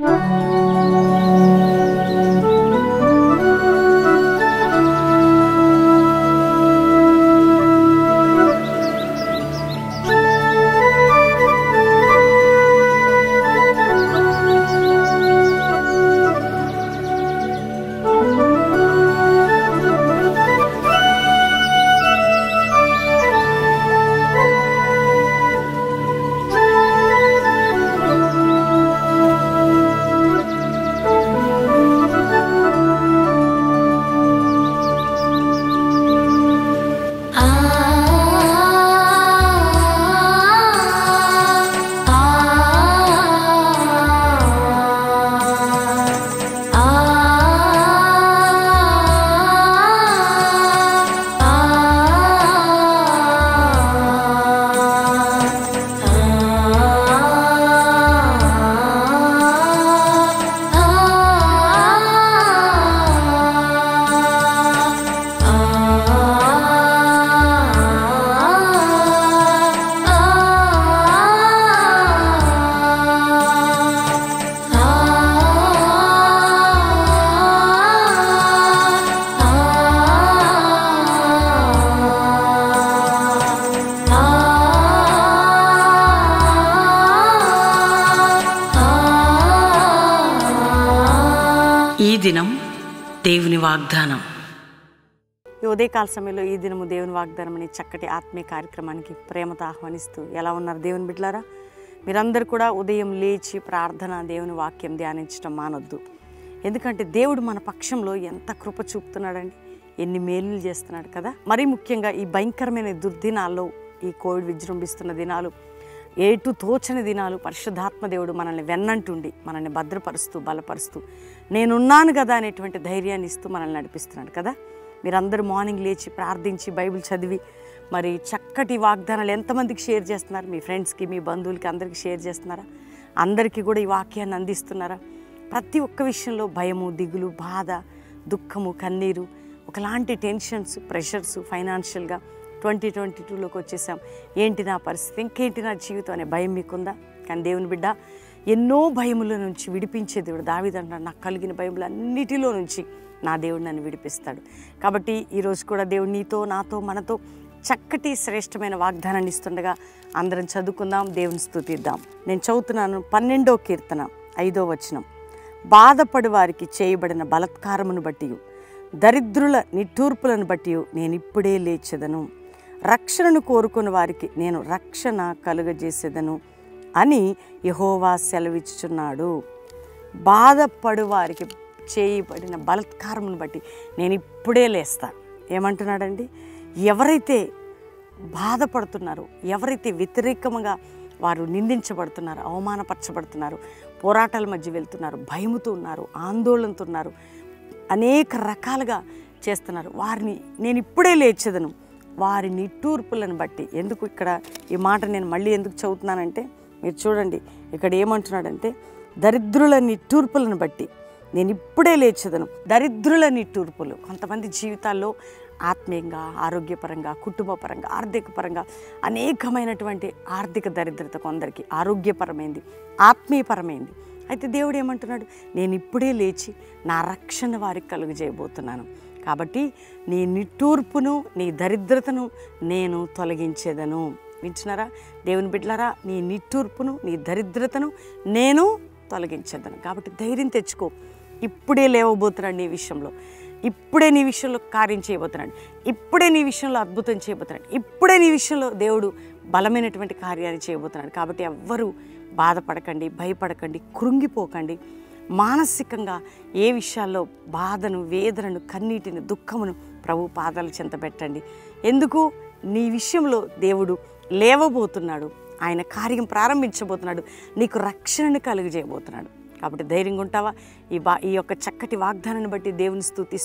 ఈ దినం దేవుని వాగ్దానం ఈ ఉదయకాల సమయంలో ఈ దినము దేవుని వాగ్దానం అనే చక్కటి ఆత్మీయ కార్యక్రమానికి ప్రేమతో ఆహ్వానిస్తూ ఎలా ఉన్నారు దేవుని బిడ్డలారా మీరందరూ కూడా ఉదయం లేచి ప్రార్థన దేవుని వాక్యం ధ్యానించడం మానొద్దు ఎందుకంటే దేవుడు మన పక్షంలో ఎంత కృప చూపుతున్నాడండి ఎన్ని మేలులు చేస్తున్నాడు కదా మరీ ముఖ్యంగా ఈ భయంకరమైన దుర్దినాల్లో ఈ కోవిడ్ విజృంభిస్తున్న దినాలు ఏటు తోచని దినాలు పరిశుద్ధాత్మ దేవుడు మనల్ని వెన్నంటుండి మనల్ని భద్రపరుస్తూ బలపరుస్తూ నేనున్నాను కదా అనేటువంటి ధైర్యాన్ని ఇస్తూ మనల్ని నడిపిస్తున్నాడు కదా మీరందరూ మార్నింగ్ లేచి ప్రార్థించి బైబిల్ చదివి మరి చక్కటి వాగ్దానాలు ఎంతమందికి షేర్ చేస్తున్నారు మీ ఫ్రెండ్స్కి మీ బంధువులకి అందరికీ షేర్ చేస్తున్నారా అందరికీ కూడా ఈ వాక్యాన్ని అందిస్తున్నారా ప్రతి ఒక్క విషయంలో భయము దిగులు బాధ దుఃఖము కన్నీరు ఒకలాంటి టెన్షన్స్ ప్రెషర్స్ ఫైనాన్షియల్గా ట్వంటీ ట్వంటీ టూలోకి వచ్చేసాం ఏంటి నా పరిస్థితి ఇంకేంటి నా జీవితం అనే భయం మీకుందా కానీ దేవుని బిడ్డ ఎన్నో భయముల నుంచి విడిపించే దేవుడు దావిదంటాడు నాకు కలిగిన భయములు అన్నిటిలో నుంచి నా దేవుడు నన్ను విడిపిస్తాడు కాబట్టి ఈరోజు కూడా దేవుడు నీతో నాతో మనతో చక్కటి శ్రేష్టమైన వాగ్దానాన్ని ఇస్తుండగా అందరం చదువుకుందాం దేవుని స్తుతిద్దాం నేను చదువుతున్నాను పన్నెండో కీర్తన ఐదో వచనం బాధపడు వారికి చేయబడిన బలత్కారమును బట్టి దరిద్రుల నిట్టూర్పులను బట్టి నేను ఇప్పుడే లేచెదను రక్షణను కోరుకుని వారికి నేను రక్షణ కలుగజేసేదను అని యహోవా సెలవిచ్చుచున్నాడు బాధపడు వారికి చేయబడిన బలత్కారమును బట్టి నేను ఇప్పుడే లేస్తాను ఏమంటున్నాడండి ఎవరైతే బాధపడుతున్నారో ఎవరైతే వ్యతిరేకంగా వారు నిందించబడుతున్నారు అవమానపరచబడుతున్నారు పోరాటాల మధ్య వెళ్తున్నారు భయముతో ఉన్నారు ఆందోళనతో ఉన్నారు అనేక రకాలుగా చేస్తున్నారు వారిని నేను ఇప్పుడే లేచెదను వారి నిట్టూర్పులను బట్టి ఎందుకు ఇక్కడ ఈ మాట నేను మళ్ళీ ఎందుకు చదువుతున్నానంటే మీరు చూడండి ఇక్కడ ఏమంటున్నాడంటే దరిద్రుల నిట్టూర్పులను బట్టి నేను ఇప్పుడే లేచెదను దరిద్రుల నిట్టూర్పులు కొంతమంది జీవితాల్లో ఆత్మీయంగా ఆరోగ్యపరంగా కుటుంబపరంగా ఆర్థిక పరంగా అనేకమైనటువంటి ఆర్థిక దరిద్రత కొందరికి ఆరోగ్యపరమైంది ఆత్మీయపరమైంది అయితే దేవుడు ఏమంటున్నాడు నేను ఇప్పుడే లేచి నా రక్షణ వారికి కలుగజేయబోతున్నాను కాబట్టి నీ నిట్టూర్పును నీ దరిద్రతను నేను తొలగించేదను వింటున్నారా దేవుని బిడ్డలారా నీ నిట్టూర్పును నీ దరిద్రతను నేను తొలగించేదను కాబట్టి ధైర్యం తెచ్చుకో ఇప్పుడే లేవబోతున్నాడు నీ విషయంలో ఇప్పుడే నీ విషయంలో కార్యం చేయబోతున్నాడు ఇప్పుడే నీ విషయంలో అద్భుతం చేయబోతున్నాడు ఇప్పుడే నీ విషయంలో దేవుడు బలమైనటువంటి కార్యాలు చేయబోతున్నాడు కాబట్టి ఎవ్వరూ బాధపడకండి భయపడకండి కృంగిపోకండి మానసికంగా ఏ విషయాల్లో బాధను వేదనను కన్నీటిని దుఃఖమును ప్రభు పాదాల చెంత పెట్టండి ఎందుకు నీ విషయంలో దేవుడు లేవబోతున్నాడు ఆయన కార్యం ప్రారంభించబోతున్నాడు నీకు రక్షణను కలుగజేయబోతున్నాడు కాబట్టి ధైర్యంగా ఉంటావా ఈ బా ఈ యొక్క చక్కటి వాగ్దానాన్ని బట్టి దేవుని స్థుతిస్తూ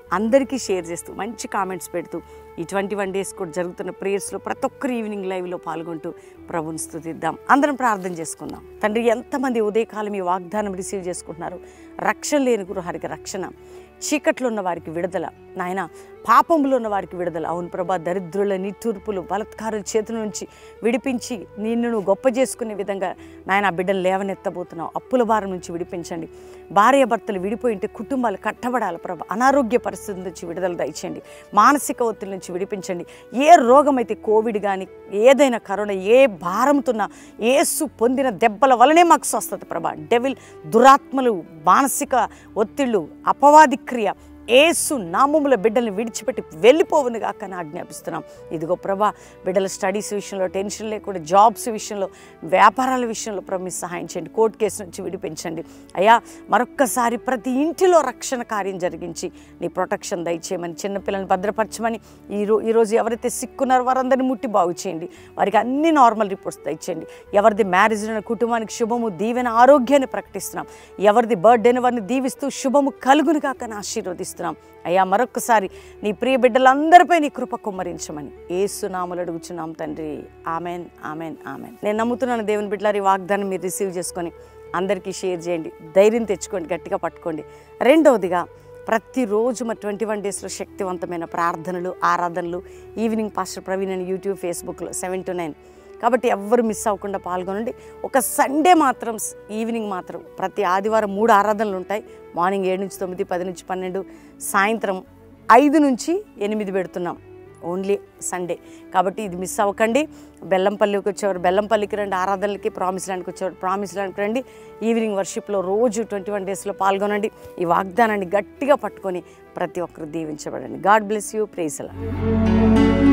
అందరికీ షేర్ చేస్తూ మంచి కామెంట్స్ పెడుతూ ఈ ట్వంటీ వన్ డేస్ కూడా జరుగుతున్న ప్రేయర్స్లో ప్రతి ఒక్కరు ఈవినింగ్ లైవ్లో పాల్గొంటూ ప్రభుని స్థుతిద్దాం అందరం ప్రార్థన చేసుకుందాం తండ్రి ఎంతమంది ఉదయకాలం ఈ వాగ్దానం రిసీవ్ చేసుకుంటున్నారు రక్షణ లేని గృహానికి రక్షణ చీకట్లో ఉన్న వారికి విడుదల నాయన పాపంలో ఉన్న వారికి విడుదల అవును ప్రభా దరిద్రుల నిట్టూర్పులు బలత్కారుల చేతుల నుంచి విడిపించి నిన్ను నువ్వు గొప్ప చేసుకునే విధంగా నాయన ఆ బిడ్డలు లేవనెత్తబోతున్నావు అప్పుల భారం నుంచి విడిపించండి భార్య భర్తలు విడిపోయింటే కుటుంబాలు కట్టబడాలి ప్రభా అనారోగ్య పరిస్థితి నుంచి విడుదల దయచేయండి మానసిక ఒత్తిడి నుంచి విడిపించండి ఏ రోగం అయితే కోవిడ్ కానీ ఏదైనా కరోనా ఏ భారంతున్న ఏసు పొందిన దెబ్బల వలనే మాకు స్వస్థత ప్రభా డెవిల్ దురాత్మలు మానసిక ఒత్తిళ్ళు అపవాది క్రియ ఏసు నామముల బిడ్డల్ని విడిచిపెట్టి వెళ్ళిపోవును కాక అని ఆజ్ఞాపిస్తున్నాం ఇదిగో ప్రభా బిడ్డల స్టడీస్ విషయంలో టెన్షన్ లేకుండా జాబ్స్ విషయంలో వ్యాపారాల విషయంలో ప్రభు మీ సహాయం చేయండి కోర్టు కేసు నుంచి విడిపించండి అయ్యా మరొక్కసారి ప్రతి ఇంటిలో రక్షణ కార్యం జరిగించి నీ ప్రొటెక్షన్ దయచేయమని చిన్నపిల్లల్ని భద్రపరచమని ఈ రో ఈరోజు ఎవరైతే సిక్కున్నారో వారందరినీ ముట్టి బాగు చేయండి వారికి అన్ని నార్మల్ రిపోర్ట్స్ దయచేయండి ఎవరిది మ్యారేజ్ అయిన కుటుంబానికి శుభము దీవెన ఆరోగ్యాన్ని ప్రకటిస్తున్నాం ఎవరిది బర్త్డేని వారిని దీవిస్తూ శుభము కలుగును కాకని ఆశీర్వదిస్తున్నాం అయ్యా మరొకసారి నీ ప్రియ బిడ్డలందరిపై నీ కృప కుమ్మరించమని ఏసునామలు అడుగుచున్నాం తండ్రి ఆమెన్ ఆమెన్ ఆమెన్ నేను నమ్ముతున్నాను దేవుని బిడ్డలారి వాగ్దానం మీరు రిసీవ్ చేసుకొని అందరికీ షేర్ చేయండి ధైర్యం తెచ్చుకోండి గట్టిగా పట్టుకోండి రెండవదిగా ప్రతిరోజు మా ట్వంటీ వన్ డేస్లో శక్తివంతమైన ప్రార్థనలు ఆరాధనలు ఈవినింగ్ పాస్టర్ ప్రవీణ్ అని యూట్యూబ్ ఫేస్బుక్లో సెవెన్ టు నైన్ కాబట్టి ఎవ్వరు మిస్ అవ్వకుండా పాల్గొనండి ఒక సండే మాత్రం స్- ఈవినింగ్ మాత్రం ప్రతి ఆదివారం మూడు ఆరాధనలు ఉంటాయి మార్నింగ్ ఏడు నుంచి తొమ్మిది పది నుంచి పన్నెండు సాయంత్రం ఐదు నుంచి ఎనిమిది పెడుతున్నాం ఓన్లీ సండే కాబట్టి ఇది మిస్ అవ్వకండి బెల్లంపల్లికి వచ్చేవారు బెల్లంపల్లికి రండి ఆరాధనలకి ప్రామిస్ ల్యాండ్కి వచ్చేవారు ప్రామిస్ ల్యాండ్కి రండి ఈవినింగ్ వర్షిప్లో రోజు ట్వంటీ వన్ డేస్లో పాల్గొనండి ఈ వాగ్దానాన్ని గట్టిగా పట్టుకొని ప్రతి ఒక్కరు దీవించబడండి గాడ్ బ్లెస్ యూ ప్రేసలా